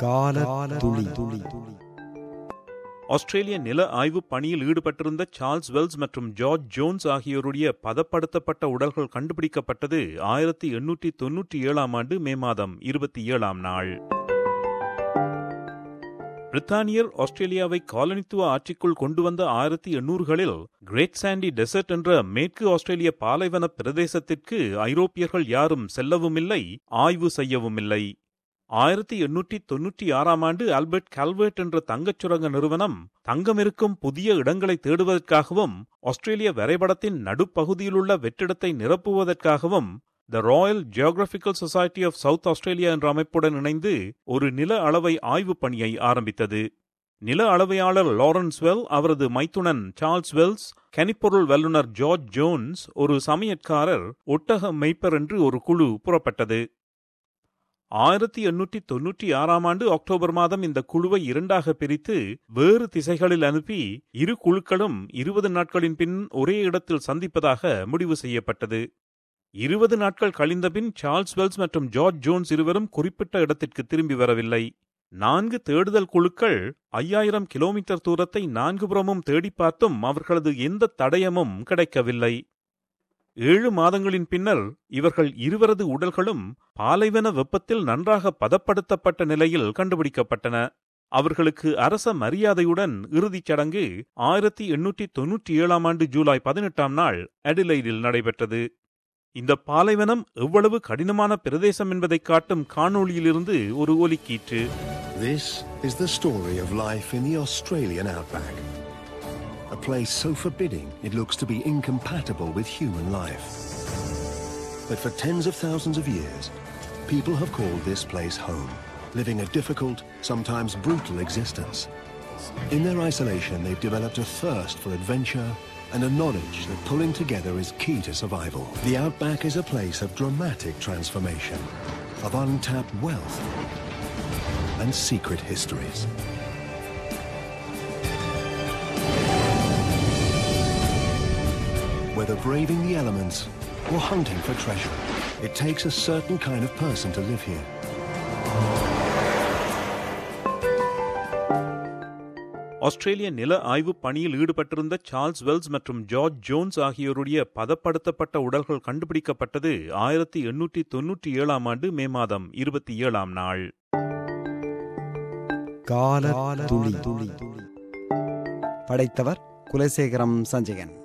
கால துளி துளி ஆஸ்திரேலிய நில ஆய்வு பணியில் ஈடுபட்டிருந்த சார்ல்ஸ் வெல்ஸ் மற்றும் ஜார்ஜ் ஜோன்ஸ் ஆகியோருடைய பதப்படுத்தப்பட்ட உடல்கள் கண்டுபிடிக்கப்பட்டது ஆயிரத்தி எண்ணூற்றி தொன்னூற்றி ஏழாம் ஆண்டு மே மாதம் இருபத்தி ஏழாம் நாள் பிரித்தானியர் ஆஸ்திரேலியாவை காலனித்துவ ஆட்சிக்குள் கொண்டு வந்த ஆயிரத்தி எண்ணூறுகளில் கிரேட் சாண்டி டெசர்ட் என்ற மேற்கு ஆஸ்திரேலிய பாலைவன பிரதேசத்திற்கு ஐரோப்பியர்கள் யாரும் செல்லவும் இல்லை ஆய்வு செய்யவும் இல்லை ஆயிரத்தி எண்ணூற்றி தொன்னூற்றி ஆறாம் ஆண்டு ஆல்பர்ட் கால்வெர்ட் என்ற தங்கச் சுரங்க நிறுவனம் தங்கம் இருக்கும் புதிய இடங்களை தேடுவதற்காகவும் ஆஸ்திரேலிய வரைபடத்தின் நடுப்பகுதியிலுள்ள வெற்றிடத்தை நிரப்புவதற்காகவும் the Royal Geographical Society of South Australia என்ற அமைப்புடன் இணைந்து ஒரு நில அளவை ஆய்வுப் பணியை ஆரம்பித்தது நில அளவையாளர் லாரன்ஸ் வெல் அவரது மைத்துனன் சார்ல்ஸ் வெல்ஸ் கனிப்பொருள் வல்லுநர் ஜார்ஜ் ஜோன்ஸ் ஒரு சமையற்காரர் ஒட்டக மெய்ப்பர் என்று ஒரு குழு புறப்பட்டது ஆயிரத்தி எண்ணூற்றி தொன்னூற்றி ஆறாம் ஆண்டு அக்டோபர் மாதம் இந்த குழுவை இரண்டாக பிரித்து வேறு திசைகளில் அனுப்பி இரு குழுக்களும் இருபது நாட்களின் பின் ஒரே இடத்தில் சந்திப்பதாக முடிவு செய்யப்பட்டது இருபது நாட்கள் கழிந்தபின் சார்ல்ஸ் வெல்ஸ் மற்றும் ஜார்ஜ் ஜோன்ஸ் இருவரும் குறிப்பிட்ட இடத்திற்கு திரும்பி வரவில்லை நான்கு தேடுதல் குழுக்கள் ஐயாயிரம் கிலோமீட்டர் தூரத்தை நான்கு புறமும் தேடி பார்த்தும் அவர்களது எந்த தடயமும் கிடைக்கவில்லை ஏழு மாதங்களின் பின்னர் இவர்கள் இருவரது உடல்களும் பாலைவன வெப்பத்தில் நன்றாக பதப்படுத்தப்பட்ட நிலையில் கண்டுபிடிக்கப்பட்டன அவர்களுக்கு அரச மரியாதையுடன் இறுதிச் சடங்கு ஆயிரத்தி எண்ணூற்றி தொன்னூற்றி ஏழாம் ஆண்டு ஜூலை பதினெட்டாம் நாள் அடிலைடில் நடைபெற்றது இந்த பாலைவனம் எவ்வளவு கடினமான பிரதேசம் என்பதை காட்டும் காணொளியிலிருந்து ஒரு ஒலிக்கீற்று This is the story of life in the Australian outback. A place so forbidding it looks to be incompatible with human life. But for tens of thousands of years, people have called this place home, living a difficult, sometimes brutal existence. In their isolation, they've developed a thirst for adventure and a knowledge that pulling together is key to survival. The outback is a place of dramatic transformation, of untapped wealth and secret histories. Whether braving the elements or hunting for treasure, it takes a certain kind of person to live here. ஆஸ்திரேலிய நில ஆய்வு பணியில் ஈடுபட்டிருந்த Charles Wells மற்றும் George Jones ஆகியோருடைய பதப்படுத்தப்பட்ட உடல்கள் கண்டுபிடிக்கப்பட்டது ஆயிரத்தி எண்ணூற்றி தொன்னூற்றி ஏழாம் ஆண்டு மே மாதம் இருபத்தி ஏழாம் நாள் கால துளி துளி படைத்தவர் குலசேகரம் சஞ்சயன்